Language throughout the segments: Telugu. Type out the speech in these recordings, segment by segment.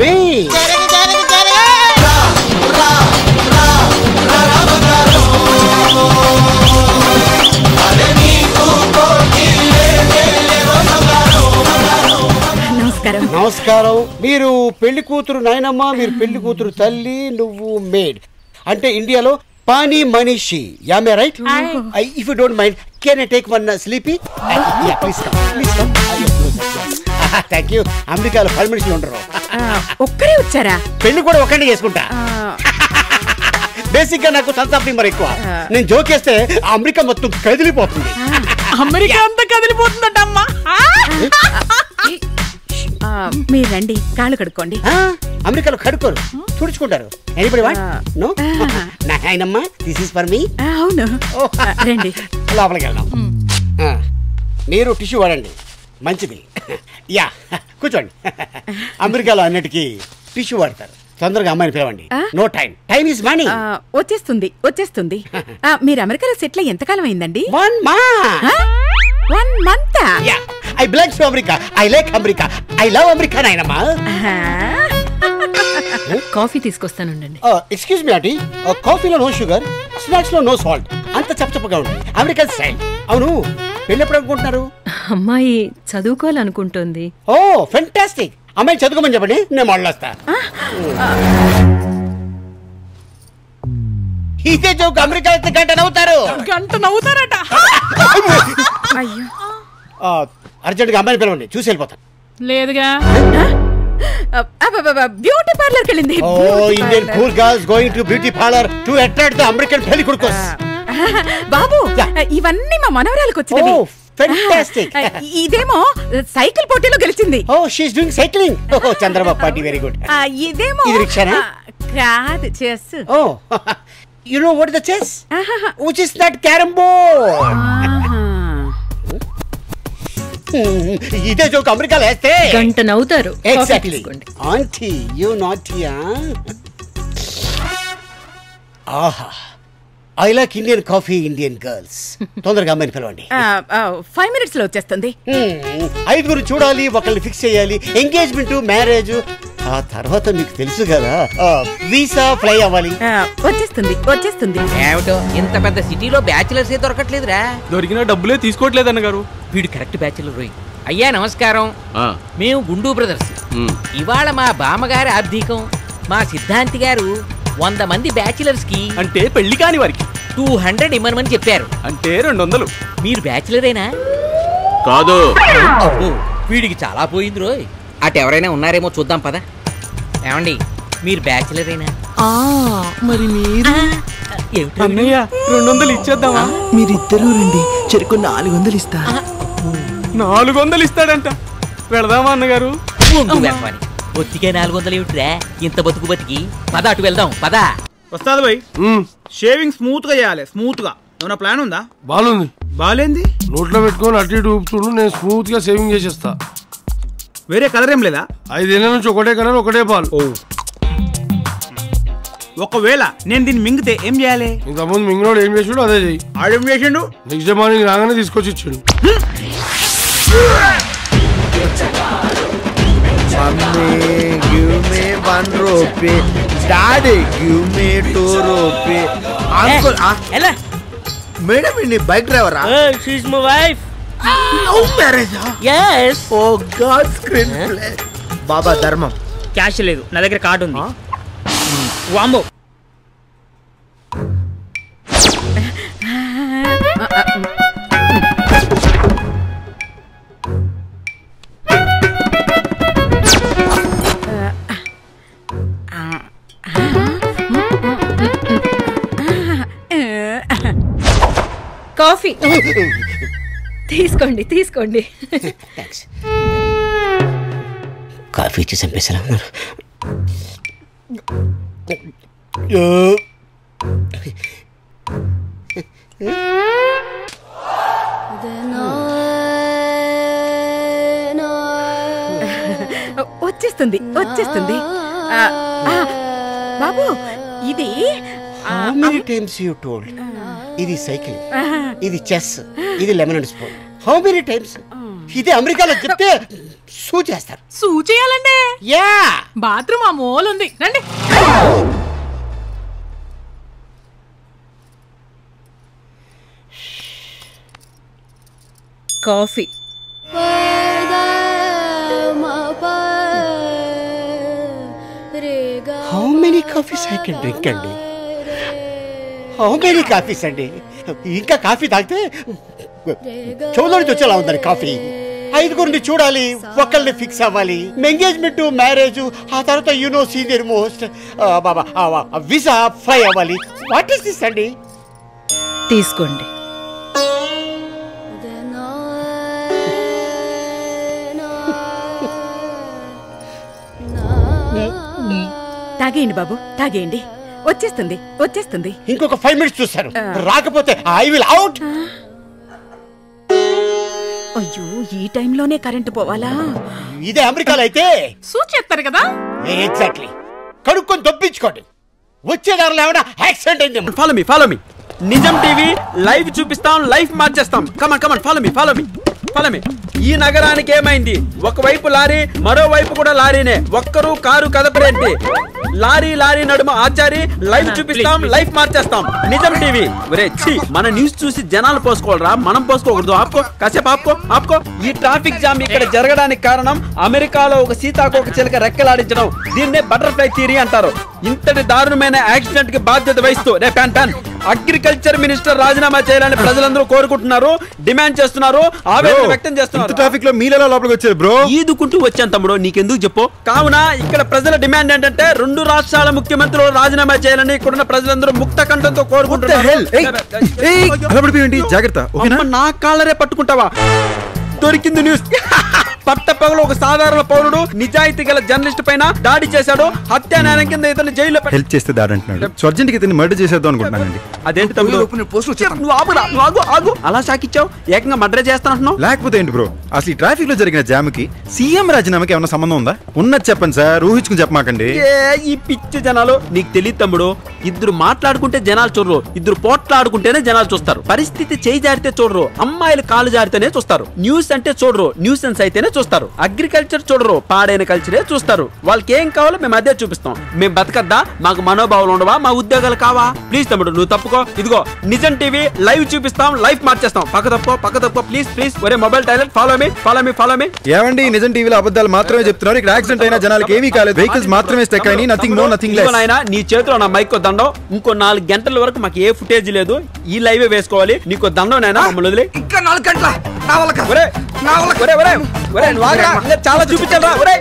మీ నమస్కారం నమస్కారం మీరు పెళ్లి కూతురు నాయనమ్మ మీరు పెళ్లి కూతురు తల్లి నువ్వు మేడ్ అంటే ఇండియాలో పానీ మనీషి యామే right if you don't mind can I take one sleepy please please thank you అమెరికాలో పది మనుషులు ఉండరు ఆ, ఒక్కరే వచ్చారా పెళ్లి కూడా ఒక్కడిని చేసుకుంటా ఆ, బేసిక్ గా నాకు సెన్స్ ఆఫ్ హ్యూమర్ ఎక్కువ నేను జోకేస్తే ఆ అమెరికా మొత్తం కదిలిపోతుంది అమెరికా అంతా కదిలిపోతుందట అమ్మా ఆ, మీరు రండి కాళ్ళు కడుక్కోండి ఆ, అమెరికాలో కడుకోరు తుడుచుకుంటారు ఎనీబడి వాట్ నో నాయనమ్మ దిస్ ఇస్ ఫర్ మీ ఆ, అవును ఓ. ఆ, రండి లోపలికి వెళ్దాం ఆ, మీరు టిష్యూ వాడండి మంచిది యా కూర్చోండి అమెరికాలో అన్నిటికీ టిష్యూ వాడతారు తొందరగా అమ్మాయిని పిలవండి ఆ? No time time is money ఆ, వచ్చేస్తుంది వచ్చేస్తుంది ఆ, మీరు అమెరికాలో సెటిల్ అయ్యి ఎంతకాలం అయిందండి వన్ మా one month yeah I belongs to America I like America I love America నాయనమ్మా కాఫీ తీసుకొస్తానుండండి ఎక్స్క్యూజ్ మీ ఆంటీ కాఫీలో నో షుగర్ స్నాక్స్ లో నో సాల్ట్ అంత చప్పచప్పగా ఉంటుంది అమెరికన్ స్టైల్ అవును పెళ్ళి ఎప్పుడు అనుకుంటున్నారు అమ్మాయి చదువుకోవాలనుకుంటోంది ఓ ఫెంటాస్టిక్ అమ్మాయి చదువుకోమని చెప్పండి నేను మళ్ళొస్తా ఇదే జోక్ అమెరికా అయితే గంట నవ్వుతారు గంట నవ్వుతారట అయ్యో అర్జెంట్గా అమ్మాయిని పిలవండి చూసి వెళ్ళిపోతాను లేదుగా బ్యూటీ పార్లర్కి వెళ్ళింది oh beauty Indian parlour. Cool girls going to beauty parlour to attract the American పెళ్లి కొడుకోస్ బాబు Yeah. ఇవన్నీ మా మనవరాలకు వచ్చినవి Oh, fantastic. ఆ, ఇదేమో సైకిల్ పోటీలో గెలిచింది oh she's doing cycling oh Chandrababu party very good ఆ, ఇదేమో ఇది రిక్షానా? ఆ, కాదు chess oh you know what the chess ఆహాహా. Which is not carrom board ఆహా. ఇదే జోక్ అమెరికాలో వేస్తే గంట నవ్వుతారు కాఫీ ఎగ్జాక్ట్లీ తీసుకోండి ఆంటీ యు నాటియా ఆహా I like Indian coffee Indian girls తొందరగా అమ్మాయిని పిలవండి ఆ, ఆ, ఫైవ్ మినిట్స్ లో వచ్చేస్తుంది Hmm, ఐదుగురు చూడాలి ఒకళ్ళని ఫిక్స్ చేయాలి ఎంగేజ్మెంట్ మ్యారేజ్ ఆ తర్వాత మీకు తెలుసు కదా వీసా ఫ్లై అవ్వాలి ఆ, వచ్చేస్తుంది వచ్చేస్తుంది ఏమిటో ఇంత పెద్ద సిటీలో బ్యాచిలర్స్ ఏ దొరకట్లేదురా దొరికిన డబ్బులే తీసుకోవట్లేదు అన్నగారు వీడు కరెక్ట్ బ్యాచిలర్ రోయ్ అయ్యా నమస్కారం ఆ, మేము గుండు బ్రదర్స్ ఉమ్. ఇవాళ మా బామ్మగారి ఆర్థికం మా సిద్ధాంతి గారు వంద మంది బ్యాచిలర్స్ కి అంటే పెళ్లి కాని వారికి టూ హండ్రెడ్ ఇమ్మనమని చెప్పారు అంటే రెండు వందలు మీరు బ్యాచిలరేనా కాదు అబ్బో వీడికి చాలా పోయింది రోయ్ అటు ఎవరైనా ఉన్నారేమో చూద్దాం పద ఏమండి మీరు బ్యాచిలరేనా మరి మీరు ఏమిటి అన్నయ్య రెండు వందలు ఇచ్చేద్దామా మీరిద్దరూ రండి చెరుకు నాలుగు వందలు ఇస్తా నాలుగు వందలు ఇస్తాడంట వెళదామా అన్నగారు ఉండు వెళ్తామని బొత్తికే నాలుగు వందలు ఏమిటిరా ఇంత బతుకు బతికి పద అటు వెళ్దాం పద వస్తాది భయ్ ఉమ్, షేవింగ్ స్మూత్ గా చేయాలి స్మూత్ గా ఏమైనా ప్లాన్ ఉందా బాగుంది బాగాలేంది నోట్లో పెట్టుకొని అటు ఇటు ఊపుతుండు నేను స్మూత్ గా సేవింగ్ చేసేస్తా వేరే కలర్ ఏం లేదా ఐదేళ్ల నుంచి ఒకటే కలర్ ఒకటే పాలు ఓ ఒకవేళ నేను దీన్ని మింగితే ఏం చేయాలి ఇంతకుముందు మింగినోడు ఏం చేసాడు అదే చెయ్యి ఆడేం చేసిండు నెక్స్ట్ డే మార్నింగ్ రాగానే తీసుకొచ్చి ఇచ్చాడు give me one rupee. Daddy, give me two rupee. Uncle, ah, ఎలా మేడం నీ బైక్ డ్రైవరా she's my wife love marriage yes oh god screenplay బాబా ధర్మం క్యాష్ లేదు నా దగ్గర కార్డు ఉంది వాంబో కాఫీ తీసుకోండి తీసుకోండి థ్యాంక్స్ కాఫీ ఇచ్చి చంపేసేలా ఉన్నారు వచ్చేస్తుంది వచ్చేస్తుంది ఆ, ఆ, బాబు ఇది ఆ, how many times you told ఇది సైకిల్ ఇది చెస్ ఇది lemon and spoon how many times ఇది అమెరికాలో చెప్తే సూ చేస్తారు సూ చేయాలండి యా బాత్రూమ్ ఆ మూల ఉంది రండి coffee how many coffees I can drink అండి హౌ మెనీ కాఫీస్ అండి ఇంకా కాఫీ తాగితే చెవులో నుంచి వచ్చేలా ఉందండి కాఫీ ఐదుగురిని చూడాలి ఒకళ్ళని ఫిక్స్ అవ్వాలి ఎంగేజ్మెంట్ మ్యారేజ్ ఆ తర్వాత యూనో సీనియర్ మోస్ట్ బాబా వీసా ఫ్లై అవ్వాలి వాట్ ఈస్ దిస్ అండి తీసుకోండి తాగేయండి బాబు తాగేయండి వచ్చేస్తుంది వచ్చేస్తుంది ఇంకొక ఫైవ్ మినిట్స్ చూస్తాను రాకపోతే ఐ విల్ అవుట్ అయ్యో ఈ టైంలోనే కరెంటు పోవాలా ఇదే అమెరికాలో అయితే సూ చేస్తారు కదా ఎగ్జాక్ట్లీ కడుక్కొని దొప్పించుకోండి వచ్చే దారిలో ఏమైనా యాక్సిడెంట్ అయింది follow me follow me Nijam TV live చూపిస్తాం లైఫ్ మార్చేస్తాం come on come on follow me follow me follow me ఈ నగరానికి ఏమైంది ఒకవైపు లారీ మరోవైపు కూడా లారీనే ఒక్కరు కారు కదపరేంటి లారీ లారీ నడుమ ఆచారి లైవ్ చూపిస్తాం లైఫ్ మార్చేస్తాం నిజం టీవీ ఒరే ఛీ మన న్యూస్ చూసి జనాలు పోసుకోవాలరా మనం పోసుకోకూడదు ఆపుకో కాసేపు ఆపుకో ఆపుకో ఈ ట్రాఫిక్ జామ్ ఇక్కడ జరగడానికి కారణం అమెరికాలో ఒక సీతాకోక చిలక రెక్కలాడించడం దీన్నే బటర్ఫ్లై థియరీ అంటారు ఇంతటి దారుణమైన యాక్సిడెంట్ కి బాధ్యత వహిస్తూ రే ప్యాన్ ప్యాన్ అగ్రికల్చర్ మినిస్టర్ రాజీనామా చేయాలని ప్రజలందరూ కోరుకుంటున్నారు డిమాండ్ చేస్తున్నారు ఆవేదన వ్యక్తం చేస్తున్నారు ట్రాఫిక్ లో మీరెలా లోపలికి వచ్చారు బ్రో ఈదుకుంటూ వచ్చాను తమ్ముడు నీకెందుకు చెప్పు కావున ఇక్కడ ప్రజల డిమాండ్ ఏంటంటే రెండు రాష్ట్రాల ముఖ్యమంత్రులు రాజీనామా చేయాలని ఇక్కడున్న ప్రజలందరూ ముక్త కంఠంతో కోరుకుంటున్నారు జాగ్రత్త ఓకేనా అమ్మ, నా కాళ్ళరే పట్టుకుంటావా దొరికింది న్యూస్ పట్టపగలు ఒక సాధారణ పౌరుడు నిజాయితీ గల జర్నలిస్ట్ పైన దాడి చేశాడు హత్యా నేరం కింద ఇతను జైల్లో పెట్ట- హెల్ప్ చేస్తే దాడి అంటున్నాడు సో అర్జెంట్ కి ఇతన్ని మర్డర్ చేసేద్దాం అనుకుంటున్నానండి అదేంటి తమ్ముడు నువ్వు ఆగురా, నువ్వు ఆగు ఆగు అలా షాకిచ్చావు ఏకంగా మర్డర్ చేస్తానంటున్నావు లేకపోతే ఏంటి బ్రో అసలు ఈ ట్రాఫిక్ లో జరిగిన జామ్ కి సీఎం రాజీనామాకి ఏమైనా సంబంధం ఉందా ఉన్నది చెప్పండి సార్ ఊహించుకుని చెప్పమాకండి ఏ ఈ పిచ్చి జనాలు నీకు తెలియదు తమ్ముడు ఇద్దరు మాట్లాడుకుంటే జనాలు చూడరు ఇద్దరు పోట్లాడుకుంటేనే జనాలు చూస్తారు పరిస్థితి చేయి జారితే చూడరు అమ్మాయిలు కాలు జారితేనే చూస్తారు న్యూస్ అంటే చూడరు న్యూసెన్స్ అయితేనే చూస్తారు అగ్రికల్చర్ చూడరు పాడైన కల్చరే చూస్తారు వాళ్ళకి ఏం కావాలో మేము అదే చూపిస్తాం మేము బతకద్దా మాకు మనోభావాలు ఉండవా మా ఉద్యోగాలు కావా ప్లీజ్ తమ్ముడు నువ్వు తప్పుకో ఇదిగో నిజం టీవీ లైవ్ చూపిస్తాం లైఫ్ మార్చేస్తాం పక్క తప్పుకో పక్క తప్పుకో ప్లీజ్ ప్లీజ్ ఒరే mobile tailor follow me follow me follow me ఏమండి నిజం టీవీలో అబద్ధాలు మాత్రమే చెప్తున్నారు ఇక్కడ యాక్సిడెంట్ అయిన జనాలకి ఏమీ కాలేదు వెహికల్స్ మాత్రమే స్టెక్ అయినాయి నథింగ్ నో నథింగ్ ఇదిగో లెస్ నాయనా నీ చేతిలో నా మైక్ దండం ఇంకో నాలుగు గంటల వరకు మాకు ఏ ఫుటేజ్ లేదు ఈ లైవే వేసుకోవాలి నీకు దండం నాయనా మమ్మల్ని వదిలే ఇంకా నాలుగు గంటల నా వల్ల కాదు. ఒరే నా వల్ల కాదు. ఒరే ఒరే ఒరే నువ్వు ఆగురా. ఇంకా చాలా చూపించాలరా ఒరే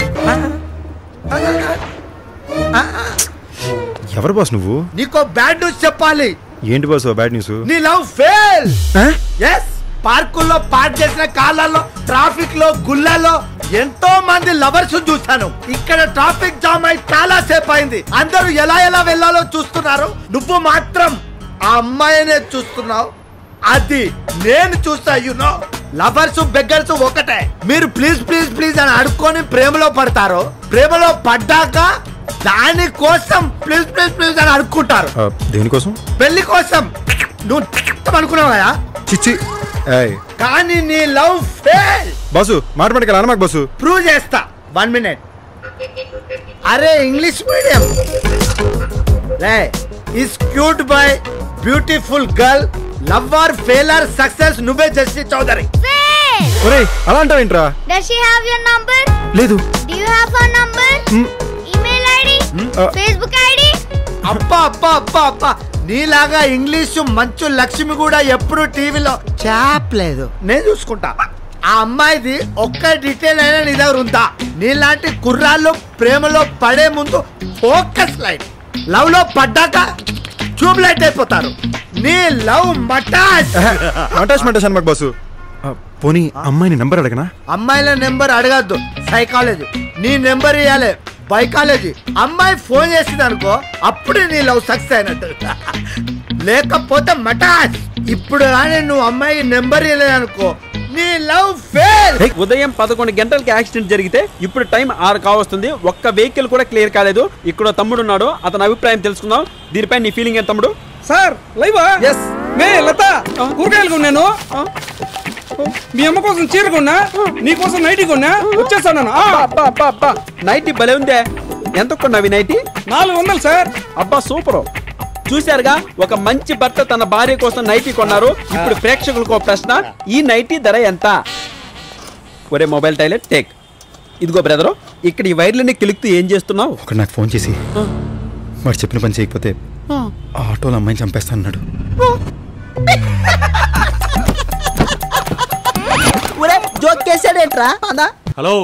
ఎవరు బాస్ నువ్వు నీకో బ్యాడ్ న్యూస్ చెప్పాలి ఏంటి బాస్ బ్యాడ్ న్యూస్ నీ లవ్ ఫెయిల్ ఎస్ పార్కుల్లో పార్క్ చేసిన కార్లలో ట్రాఫిక్ లో గుళ్ళలో ఎంతో మంది లవర్స్ చూశాను ఇక్కడ ట్రాఫిక్ జామ్ అయి చాలా సేపు అయింది అందరూ ఎలా ఎలా వెళ్ళాలో చూస్తున్నారు నువ్వు మాత్రం ఆ అమ్మాయినే చూస్తున్నావు అది నేను చూస్తా యునో లవర్స్ బెగ్గర్స్ ఒకటే మీరు ప్లీజ్ ప్లీజ్ ప్లీజ్ అని అడుక్కొని ప్రేమలో పడతారు ప్రేమలో పడ్డాక దాని కోసం ప్లీజ్ ప్లీజ్ ప్లీజ్ అని అడుక్కుంటారు దేనికోసం పెళ్లి కోసం నువ్వు అనుకున్నావు కదా చిచ్చి ఏయ్ కానీ నీ లవ్ ఫెయిల్ బాసు మాట్లాడక అనమాక బాసు ప్రూవ్ చేస్తా వన్ మినిట్ అరే ఇంగ్లీష్ మీడియం రే is cute by beautiful girl love or failure success నువ్వే జస్టి చౌదరి ఒరే అలా అంటావేంట్రా Does she have your number? లేదు Do you have her number? Email ID? uh, Facebook ID? అబ్బా అబ్బా అబ్బా అబ్బా నీలాగా ఇంగ్లీషు మంచు లక్ష్మి కూడా ఎప్పుడు టీవీలో చాపలేదు నేను చూసుకుంటా ఆ అమ్మాయిది ఒక్క డీటెయిల్ అయినా నీ దగ్గర ఉందా నీలాంటి కుర్రాళ్ళు ప్రేమలో పడే ముందు ఫోకస్ లైట్ లవ్ లో పడ్డాక ట్యూబ్ లైట్ అయిపోతారు నీ లవ్ మటాష్ మటాష్ మటాష్ అనమాక బాసు ఆ, పోనీ అమ్మాయిని నెంబర్ అడగనా అమ్మాయిల నెంబర్ అడగద్దు సైకాలజీ నీ నెంబర్ ఇవ్వాలి బైకాలజీ అమ్మాయి ఫోన్ చేసింది అనుకో అప్పుడే నీ లవ్ సక్సెస్ అయినట్టు లేకపోతే మటాస్ ఇప్పుడు కానీ నువ్వు అమ్మాయి నెంబర్ ఇవ్వలేదనుకో నీ లవ్ ఫెయిల్ ఉదయం పదకొండు గంటలకి యాక్సిడెంట్ జరిగితే ఇప్పుడు టైం ఆరు కావస్తుంది ఒక్క వెహికల్ కూడా క్లియర్ కాలేదు ఇక్కడ తమ్ముడు ఉన్నాడు అతని అభిప్రాయం తెలుసుకుందాం దీనిపై నీ ఫీలింగ్ ఏంటి తమ్ముడు సార్ లైవా ఎస్ మే లత కూరగాయలు కొన్నాను మీ అమ్మ కోసం చీర కొన్నా నీ కోసం నైటీ కొన్నా వచ్చేస్తాను నైటీ భలే ఉందే ఎంత కొన్నావి నైటీ నాలుగు వందలు సార్ అబ్బా సూపర్ చూశారుగా ఒక మంచి భర్త తన భార్య కోసం నైటీ కొన్నారు ఇప్పుడు ప్రేక్షకులకు ఒక ప్రశ్న ఈ నైటీ ధర ఎంత ఒరే మొబైల్ టైలెట్ టేక్ ఇదిగో బ్రదరు ఇక్కడ ఈ వైర్లన్నీ కిలుక్తూ ఏం చేస్తున్నావు ఒకడు నాకు ఫోన్ చేసి వాడు చెప్పిన పని చేయకపోతే ఆ ఆటోలో అమ్మాయిని చంపేస్తా అన్నాడు ఒరే జోక్ కేసాడేంట్రా అదా హలో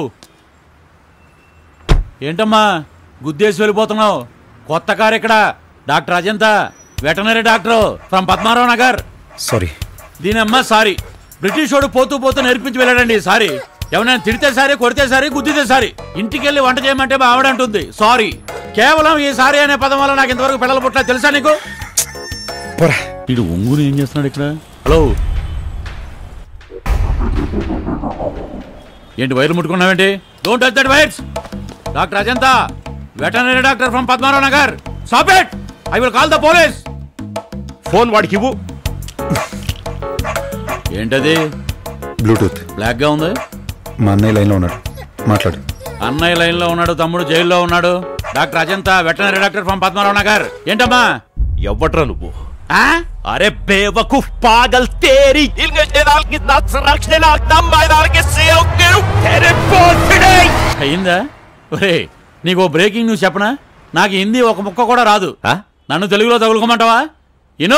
ఏంటమ్మా గుద్దేసి వెళ్ళిపోతున్నావు కొత్త కారు ఇక్కడ doctor Ajanta veterinary doctor from Padmarao Nagar sorry దీనమ్మ సారీ బ్రిటిష్ వాడు పోతూ పోతూ నేర్పించి వెళ్ళాడండి సారీ ఎవరైనా తిడితే సారీ కొడితే సారీ గుద్దితే సారీ ఇంటికి వెళ్ళి వంట చేయమంటే మా ఆవిడ అంటుంది సారీ కేవలం ఈ సారీ అనే పదం వల్ల నాకు ఇంతవరకు పిల్లలు పుట్ల తెలుసా నీకు వీడు ఒంగుని ఏం చేస్తున్నాడు ఇక్కడ హలో ఏంటి వైర్లు ముట్టుకున్నావేంటి don't touch that wires doctor Ajanta veterinary doctor from Padmarao Nagar stop it I will call the police phone వాడికి ఇవ్వు ఏంటది బ్లూటూత్ బ్లాక్ గా ఉంది మా అన్నయ్య లైన్లో ఉన్నాడు మాట్లాడు అన్నయ్య లైన్ లో ఉన్నాడు తమ్ముడు జైల్లో ఉన్నాడు doctor Ajanta veterinary doctor from Padmarao Nagar ఏంటమ్మా ఎవ్వట్రా నువ్వు अरे बेवकूफ पागल तेरी दिल में जलाल की नस रखने लगता मैदान के सेव के तेरे पोछड़े అయిందా ఒరే నీకు ఓ బ్రేకింగ్ న్యూస్ చెప్పనా నాకు హిందీ ఒక ముక్క కూడా రాదు నన్ను తెలుగులో తగులుకోమంటావా ఇను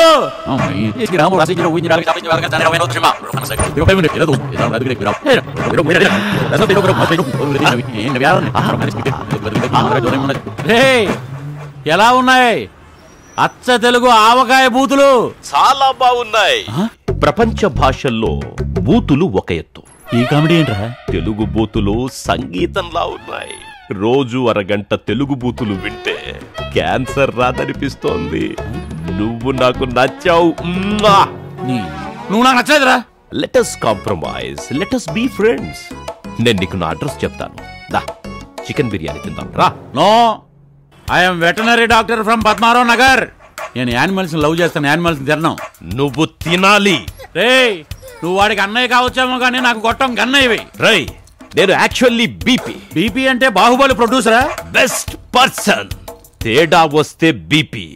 రేయ్, ఎలా ఉన్నాయి అచ్చ తెలుగు ఆవకాయ బూతులు చాలా బాగున్నాయి ప్రపంచ భాషల్లో బూతులు ఒక ఎత్తు ఈ కామెడీ ఏంట్రా తెలుగు బూతులు సంగీతంలా ఉన్నాయి రోజు అరగంట తెలుగు బూతులు వింటే క్యాన్సర్ రాదనిపిస్తోంది నువ్వు నాకు నచ్చావు నువ్వు నాకు నచ్చలేదురా let's compromise let's be friends నేను నీకు నా అడ్రస్ చెప్తాను దా చికెన్ బిర్యానీ తిందాం రా no I'm veterinary doctor from Padmarao Nagar నేను యానిమల్స్ లవ్ చేస్తాను యానిమల్స్ తిన్నాను నువ్వు తినాలి రే నువ్వు వాడికి అన్నయ్య కావచ్చేమో కానీ నాకు గొట్టం గన్నయ్యవి రై నేను యాక్చువల్లీ బీపీ బీపీ అంటే బాహుబలి ప్రొడ్యూసరా బెస్ట్ పర్సన్ తేడా వస్తే బీపీ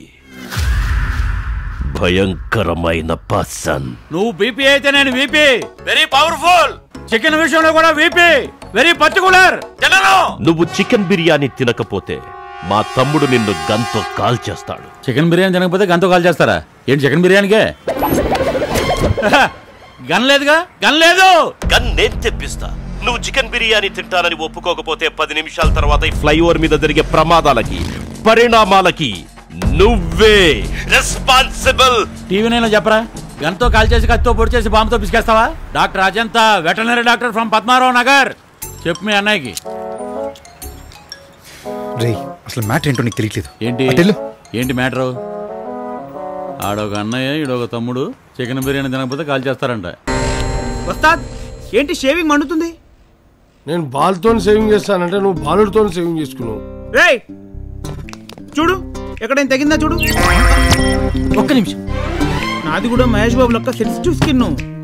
భయంకరమైన పర్సన్ నువ్వు బీపీ అయితే నేను వీపీ వెరీ పవర్ఫుల్ చికెన్ విషయంలో కూడా వీపీ వెరీ పర్టికులర్ తినను నువ్వు చికెన్ బిర్యానీ తినకపోతే మా తమ్ముడు నిన్ను గంతో కాల్ చేస్తాడు చికెన్ బిర్యానీ తినకపోతే గంతో కాల్ చేస్తారా ఏంటి చికెన్ బిర్యానీకే గన్ లేదుగా గన్ లేదు గన్ నేను తెప్పిస్తా నువ్వు చికెన్ బిర్యానీ తింటానని ఒప్పుకోకపోతే పది నిమిషాల తర్వాత ఈ ఫ్లైఓవర్ మీద జరిగే ప్రమాదాలకి పరిణామాలకి నువ్వే రెస్పాన్సిబుల్ టీవీ నేను చెప్పరా గన్తో కాల్ చేసి కత్తితో పొడి చేసి బాంబుతో పిసికేస్తావా doctor Ajanta veterinary doctor from Padmarao Nagar చెప్పు మీ అన్నయ్యకి రే అసలు మ్యాటర్ ఏంటో నీకు తెలియట్లేదు ఏంటి అటు వెళ్ళు. ఏంటి మ్యాటరు ఆడొక అన్నయ్య ఈడొక తమ్ముడు చికెన్ బిర్యానీ తినకపోతే కాల్ చేస్తారంట వస్తాద్ ఏంటి షేవింగ్ మండుతుంది నేను బాల్తో సేవింగ్ చేస్తానంటే నువ్వు బాలుడితో సేవింగ్ చేసుకున్నావు రేయ్ చూడు ఎక్కడైనా తగిందా చూడు ఒక్క నిమిషం నాది కూడా మహేష్ బాబు లెక్క సెన్సిటివ్ స్కిన్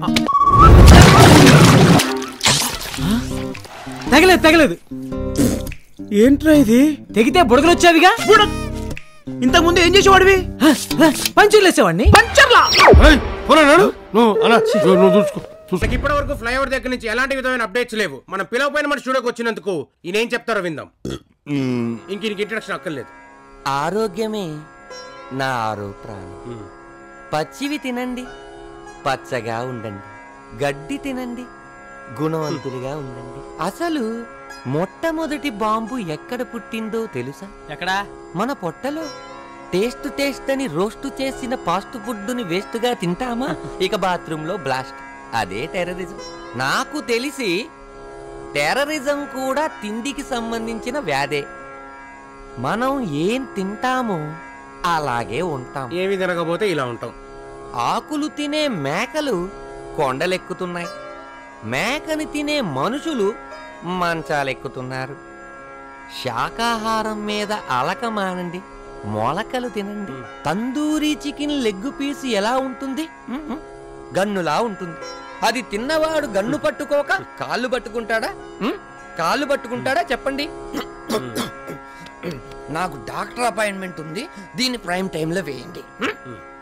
తగలేదు తగలేదు ఏంట్రా ఇది తెగితే బుడగలు వచ్చేవిగా బుడ ఇంతకు ముందు ఏం చేసేవాడివి పంచర్లు వేసేవాడిని పంచర్లా నువ్వు అలా నువ్వు చూసుకో మనకి ఇప్పటి వరకు ఫ్లైఓవర్ దగ్గర నుంచి ఎలాంటి విధమైన అప్డేట్స్ లేవు మనం పిలవపోయిన మన స్టూడియోకి వచ్చినందుకు ఈయన ఏం చెప్తారో విందాం ఇంక ఈయనకి ఇంట్రడక్షన్ అక్కర్లేదు ఆరోగ్యమే నా ఆరో ప్రాణం పచ్చివి తినండి పచ్చగా ఉండండి గడ్డి తినండి గుణవంతులుగా ఉండండి అసలు మొట్టమొదటి బాంబు ఎక్కడ పుట్టిందో తెలుసా ఎక్కడా మన పొట్టలో టేస్ట్ టేస్ట్ అని రోస్ట్ చేసిన ఫాస్ట్ ఫుడ్ని వేస్ట్గా తింటామా ఇక బాత్రూంలో బ్లాస్ట్ అదే టెర్రరిజం నాకు తెలిసి టెర్రరిజం కూడా తిండికి సంబంధించిన వ్యాధే మనం ఏం తింటామో అలాగే ఉంటాం ఏమి తినకపోతే ఇలా ఉంటాం ఆకులు తినే మేకలు కొండలెక్కుతున్నాయి మేకని తినే మనుషులు మంచాలెక్కుతున్నారు శాకాహారం మీద అలక మానండి మొలకలు తినండి తందూరి చికెన్ లెగ్ పీస్ ఎలా ఉంటుంది మ్మ్. గన్నులా ఉంటుంది అది తిన్నవాడు గన్ను పట్టుకోక కాళ్ళు పట్టుకుంటాడా ఉం? కాళ్ళు పట్టుకుంటాడా చెప్పండి నాకు డాక్టర్ అపాయింట్మెంట్ ఉంది దీన్ని ప్రైమ్ టైంలో వేయండి ఉం?